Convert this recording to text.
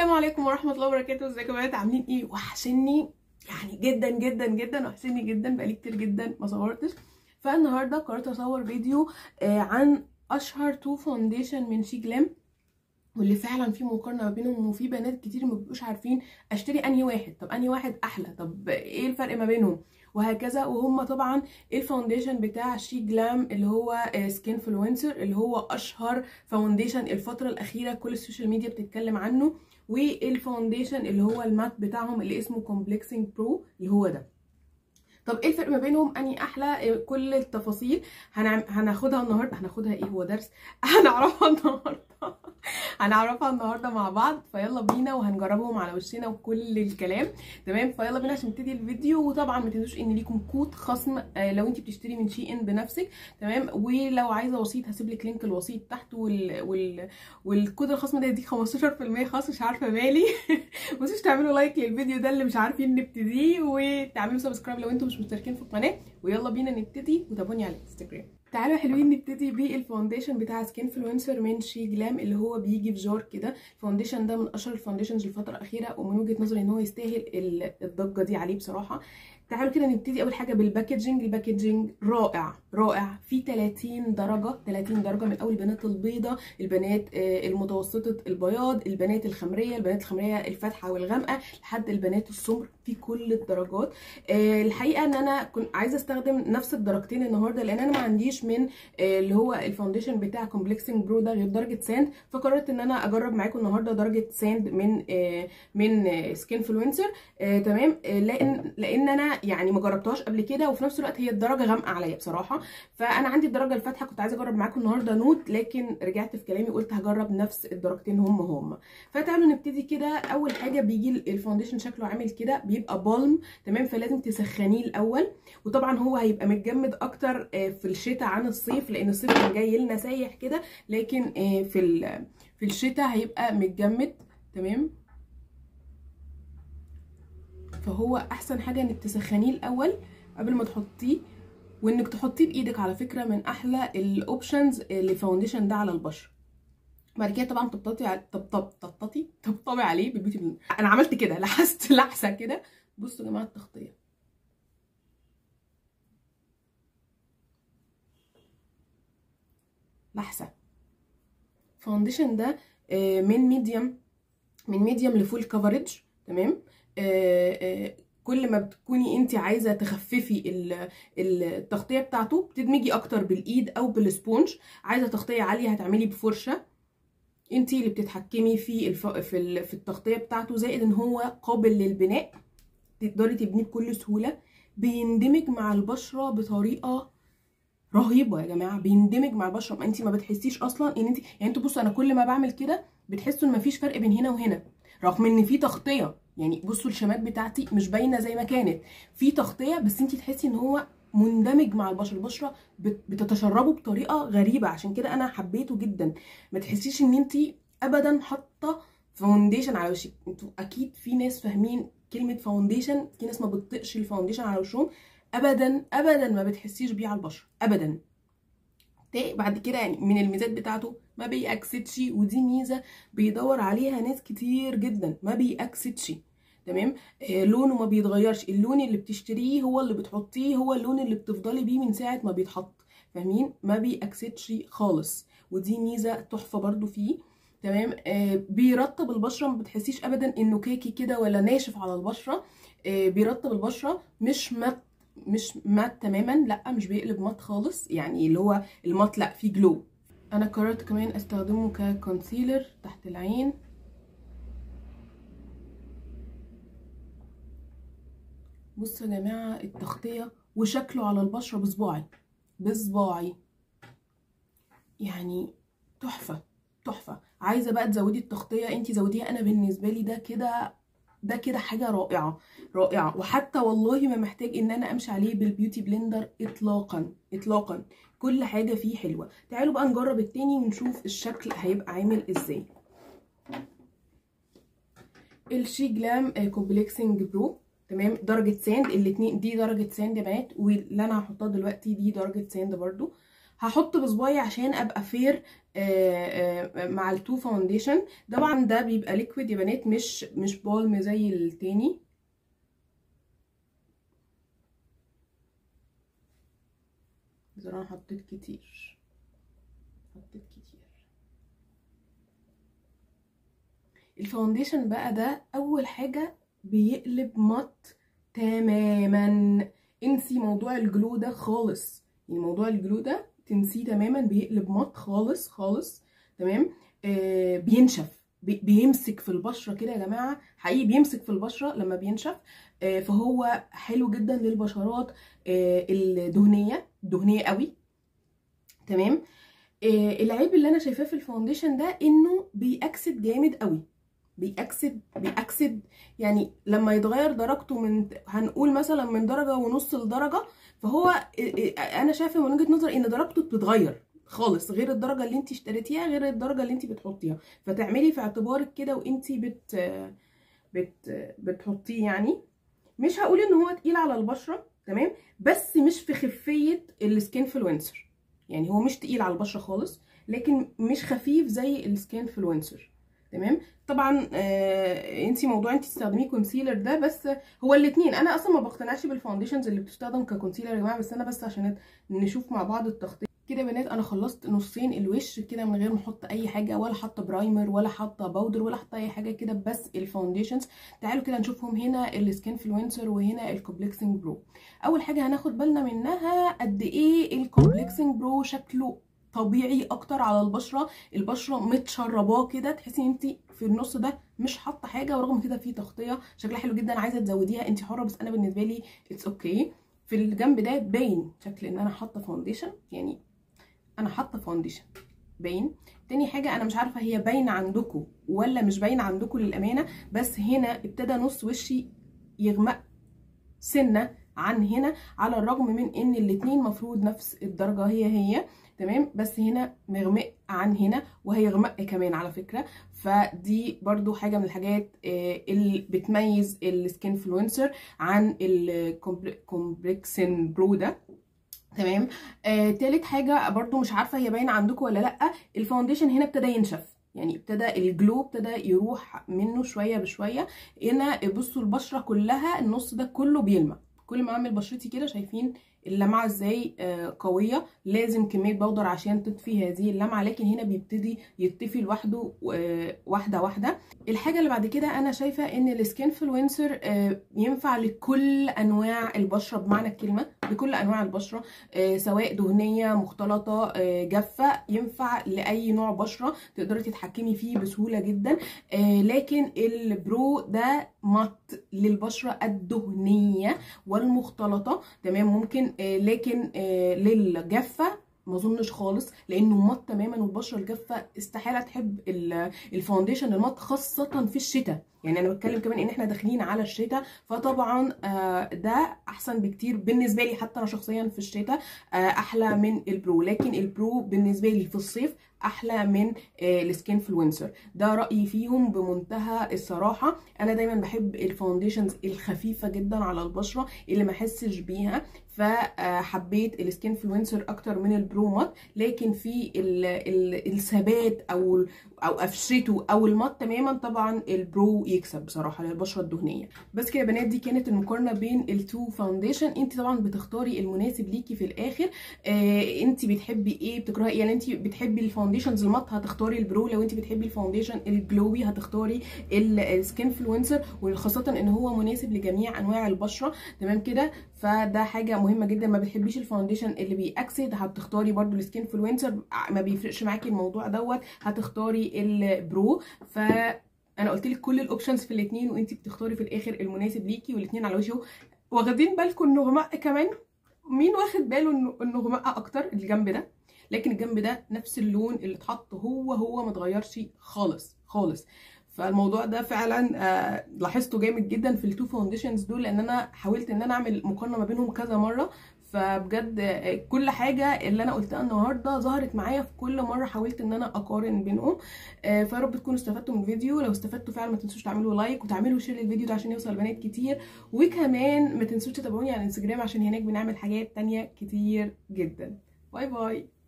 السلام عليكم ورحمه الله وبركاته ازيكم يا بنات عاملين ايه وحشني يعني جدا جدا جدا وحشني جدا بقالي كتير جدا ما صورتش فالنهارده قررت اصور فيديو آه عن اشهر تو فاونديشن من شي جلام واللي فعلا في مقارنه ما بينهم وفي بنات كتير ما بيبقوش عارفين اشتري انهي واحد طب انهي واحد احلى طب ايه الفرق ما بينهم وهكذا وهم طبعا الفاونديشن بتاع شي جلام اللي هو سكين فلونسر اللي هو اشهر فاونديشن الفتره الاخيره كل السوشيال ميديا بتتكلم عنه والفاونديشن اللي هو المات بتاعهم اللي اسمه كومبلكسنج برو اللي هو ده طب ايه الفرق ما بينهم اني احلى كل التفاصيل هنعم... هناخدها النهارده هناخدها ايه هو درس هنعرفها النهارده هنعرفها النهارده مع بعض فيلا بينا وهنجربهم على وشنا وكل الكلام تمام فيلا بينا عشان نبتدي الفيديو وطبعا ما تنسوش ان ليكم كود خصم آه لو انت بتشتري من شي ان بنفسك تمام ولو عايزه وسيط هسيب لك لينك الوسيط تحت وال... وال... والكود الخصم ده يديك 15% خاص مش عارفه مالي ما تنسوش تعملوا لايك للفيديو ده اللي مش عارفين نبتديه وتعملوا سبسكرايب لو انتم مش مشتركين في القناه ويلا بينا نبتدي وتابعوني على الانستجرام تعالوا حلوين نبتدي بالفاونديشن بتاع سكين فلونسر من شي جلام اللي هو بيجي في جار كده الفاونديشن ده من اشهر الفاونديشنز الفتره الاخيره ومن وجهه نظري ان هو يستاهل الضجه دي عليه بصراحه تعالوا كده نبتدي اول حاجه بالباكجينج الباكجينج رائع رائع في 30 درجه 30 درجه من اول البنات البيضه البنات المتوسطه البياض البنات الخمريه البنات الخمريه الفاتحه والغامقه لحد البنات السمر في كل الدرجات الحقيقه ان انا كنت عايزه استخدم نفس الدرجتين النهارده لان انا ما عنديش من اللي هو الفاونديشن بتاع كومبلكسنج برو ده غير درجه ساند فقررت ان انا اجرب معاكم النهارده درجه ساند من من سكين فلونسر تمام لان لان انا يعني ما جربتهاش قبل كده وفي نفس الوقت هي الدرجه غامقه عليا بصراحه فانا عندي الدرجه الفاتحه كنت عايزه اجرب معاكم النهارده نوت لكن رجعت في كلامي قلت هجرب نفس الدرجتين هم هم فتعالوا نبتدي كده اول حاجه بيجي الفاونديشن شكله عامل كده بيبقى بالم تمام فلازم تسخنيه الاول وطبعا هو هيبقى متجمد اكتر في الشتاء عن الصيف لان الصيف كان جاي لنا سايح كده لكن في في الشتاء هيبقى متجمد تمام فهو احسن حاجه انك تسخنيه الاول قبل ما تحطيه وانك تحطيه بايدك على فكره من احلى الاوبشنز للفاونديشن ده على البشره بعد كده طبعا تبططي على طبطب طبططي طبطبي عليه بالبيوتي بلندر انا عملت كده لحست لحسه كده بصوا يا جماعه التغطيه لحسه فاونديشن ده من ميديوم من ميديوم لفول كفرج تمام آآ آآ كل ما بتكوني انت عايزه تخففي التغطيه بتاعته بتدمجي اكتر بالايد او بالسبونج عايزه تغطيه عاليه هتعملي بفرشه انت اللي بتتحكمي في الف... في ال... في التغطيه بتاعته زائد ان هو قابل للبناء تقدري تبنيه بكل سهوله بيندمج مع البشره بطريقه رهيبه يا جماعه بيندمج مع البشره ما انت ما بتحسيش اصلا ان انت يعني انتوا بصوا انا كل ما بعمل كده بتحسوا ان مفيش فرق بين هنا وهنا رغم ان في تغطيه يعني بصوا الشمات بتاعتي مش باينه زي ما كانت في تغطيه بس انت تحسي ان هو مندمج مع البشره البشره بتتشربه بطريقه غريبه عشان كده انا حبيته جدا ما تحسيش ان انت ابدا حاطه فاونديشن على وشك انتوا اكيد في ناس فاهمين كلمه فاونديشن في ناس ما بتطقش الفاونديشن على وشهم ابدا ابدا ما بتحسيش بيه على البشره ابدا بعد كده يعني من الميزات بتاعته ما بيأكسدش ودي ميزه بيدور عليها ناس كتير جدا ما بيأكسدش تمام آه لونه ما بيتغيرش اللون اللي بتشتريه هو اللي بتحطيه هو اللون اللي بتفضلي بيه من ساعه ما بيتحط فاهمين ما بيأكسدش خالص ودي ميزه تحفه برده فيه تمام آه بيرطب البشره ما بتحسيش ابدا انه كيكي كده ولا ناشف على البشره آه بيرطب البشره مش مات مش مات تماما لا مش بيقلب مات خالص يعني اللي هو المات لا فيه جلو انا قررت كمان استخدمه ككونسيلر تحت العين بصوا يا جماعه التغطيه وشكله على البشره بصباعي بصباعي يعني تحفه تحفه عايزه بقى تزودي التغطيه انت زوديها انا بالنسبه لي ده كده ده كده حاجه رائعه رائعه وحتى والله ما محتاج ان انا امشي عليه بالبيوتي بلندر اطلاقا اطلاقا كل حاجه فيه حلوه تعالوا بقى نجرب التاني ونشوف الشكل هيبقى عامل ازاي الشي جلام كومبلكسنج برو تمام درجه ساند الاتنين دي درجه ساند يا بنات واللي انا هحطها دلوقتي دي درجه ساند برضو هحط بصباعي عشان ابقى فير مع التو فاونديشن طبعا ده بيبقى ليكويد يا بنات مش مش بالم زي التاني بس انا حطيت كتير حطيت كتير الفاونديشن بقى ده اول حاجه بيقلب مط تماما انسي موضوع الجلو ده خالص يعني موضوع الجلو ده تنسيه تماما بيقلب مط خالص خالص تمام آه بينشف بي بيمسك في البشره كده يا جماعه حقيقي بيمسك في البشره لما بينشف آه فهو حلو جدا للبشرات آه الدهنيه دهنيه قوي تمام آه العيب اللي انا شايفاه في الفاونديشن ده انه بيأكسد جامد قوي بيأكسد بيأكسد يعني لما يتغير درجته من هنقول مثلا من درجه ونص لدرجه فهو انا شايفه من وجهه نظري ان درجته بتتغير خالص غير الدرجه اللي انت اشتريتيها غير الدرجه اللي انت بتحطيها فتعملي في اعتبارك كده وانت بت بت بتحطيه يعني مش هقول ان هو تقيل على البشره تمام بس مش في خفيه السكين فلونسر يعني هو مش تقيل على البشره خالص لكن مش خفيف زي السكين فلونسر تمام طبعا آه انت موضوع انت تستخدميه كونسيلر ده بس هو الاثنين انا اصلا ما بقتنعش بالفاونديشنز اللي بتستخدم ككونسيلر يا جماعه بس انا بس عشان نشوف مع بعض التخطيط كده يا بنات انا خلصت نصين الوش كده من غير ما احط اي حاجه ولا حاطه برايمر ولا حاطه باودر ولا حاطه اي حاجه كده بس الفاونديشنز تعالوا كده نشوفهم هنا السكين فلونسر وهنا الكومبلكسنج برو اول حاجه هناخد بالنا منها قد ايه الكومبلكسنج برو شكله طبيعي اكتر على البشره البشره متشرباه كده تحسي ان انت في النص ده مش حاطه حاجه ورغم كده في تغطيه شكلها حلو جدا عايزه تزوديها انت حره بس انا بالنسبه لي اتس اوكي okay. في الجنب ده باين شكل ان انا حاطه فاونديشن يعني انا حاطه فاونديشن باين تاني حاجه انا مش عارفه هي باينه عندكم ولا مش باينه عندكم للامانه بس هنا ابتدى نص وشي يغمق سنه عن هنا على الرغم من ان الاتنين مفروض نفس الدرجه هي هي تمام بس هنا مغمق عن هنا وهيغمق كمان على فكره فدي برضو حاجه من الحاجات اللي بتميز السكين فلونسر عن الكومبلكسن برو ده تمام آه، تالت حاجه برضو مش عارفه هي باينه عندكم ولا لا الفاونديشن هنا ابتدى ينشف يعني ابتدى الجلو ابتدى يروح منه شويه بشويه هنا بصوا البشره كلها النص ده كله بيلمع كل ما اعمل بشرتي كده شايفين اللمعه ازاي آه قويه لازم كميه بودر عشان تطفي هذه اللمعه لكن هنا بيبتدي يطفي لوحده آه واحده واحده الحاجه اللي بعد كده انا شايفه ان السكين فلونسر آه ينفع لكل انواع البشره بمعنى الكلمه لكل انواع البشره سواء دهنيه مختلطه جافه ينفع لاي نوع بشره تقدري تتحكمي فيه بسهوله جدا لكن البرو ده مط للبشره الدهنيه والمختلطه تمام ممكن لكن للجافه ما اظنش خالص لانه مط تماما والبشره الجافه استحاله تحب الفاونديشن المط خاصه في الشتاء يعني انا بتكلم كمان ان احنا داخلين على الشتاء فطبعا ده احسن بكتير بالنسبه لي حتى انا شخصيا في الشتاء احلى من البرو لكن البرو بالنسبه لي في الصيف احلى من السكين فلونسر ده رايي فيهم بمنتهى الصراحه انا دايما بحب الفاونديشنز الخفيفه جدا على البشره اللي ما احسش بيها فحبيت السكين فلونسر اكتر من البرو مات لكن في ال ال الثبات او او قفشته او المط تماما طبعا البرو يكسب بصراحه للبشره الدهنيه بس كده يا بنات دي كانت المقارنه بين التو فاونديشن انت طبعا بتختاري المناسب ليكي في الاخر آه انت بتحبي ايه بتكرهي ايه يعني انت بتحبي الفاونديشنز المط هتختاري البرو لو انت بتحبي الفاونديشن الجلوي هتختاري السكين فلونسر وخاصه ان هو مناسب لجميع انواع البشره تمام كده فده حاجه مهمه جدا ما بتحبيش الفاونديشن اللي بيأكسد هتختاري برده السكين فلونسر ما بيفرقش معاكي الموضوع دوت هتختاري البرو ف انا قلت لك كل الاوبشنز في الاثنين وانت بتختاري في الاخر المناسب ليكي والاثنين على وشه واخدين بالكم انه غمق كمان مين واخد باله انه انه غمق اكتر الجنب ده لكن الجنب ده نفس اللون اللي اتحط هو هو ما اتغيرش خالص خالص فالموضوع ده فعلا آه لاحظته جامد جدا في التو فاونديشنز دول لان انا حاولت ان انا اعمل مقارنه ما بينهم كذا مره فبجد كل حاجه اللي انا قلتها النهارده ظهرت معايا في كل مره حاولت ان انا اقارن بينهم فيا رب تكونوا استفدتوا من الفيديو لو استفدتوا فعلا ما تنسوش تعملوا لايك وتعملوا شير للفيديو ده عشان يوصل بنات كتير وكمان ما تنسوش تتابعوني على الانستجرام عشان هناك بنعمل حاجات تانية كتير جدا باي باي